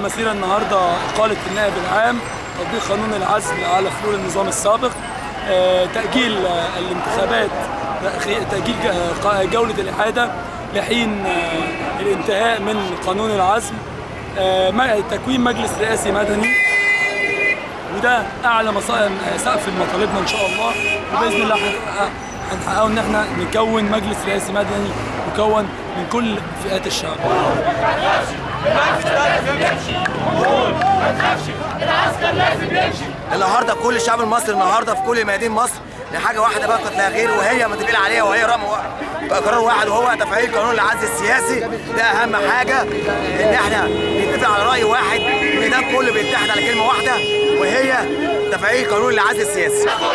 مسيره النهارده اقاله النائب العام تطبيق قانون العزل على حلول النظام السابق آه، تاجيل آه، الانتخابات تاجيل ج- جوله الاعاده لحين آه، الانتهاء من قانون العزل آه، م- تكوين مجلس رئاسي مدني وده اعلى مصائب سقف مطالبنا ان شاء الله وباذن الله هنحقق- هنحققه ان احنا نكون مجلس رئاسي مدني مكون من كل فئات الشعب النهارده كل الشعب المصري النهارده في كل ميادين مصر لحاجه واحده بقى لا غير وهي متفقين عليها وهي رقم وا- قرار واحد وهو تفعيل قانون العزل السياسي ده اهم حاجه ان احنا نتفق على راي واحد ان ده كله بيتحد على كلمه واحده وهي تفعيل قانون العزل السياسي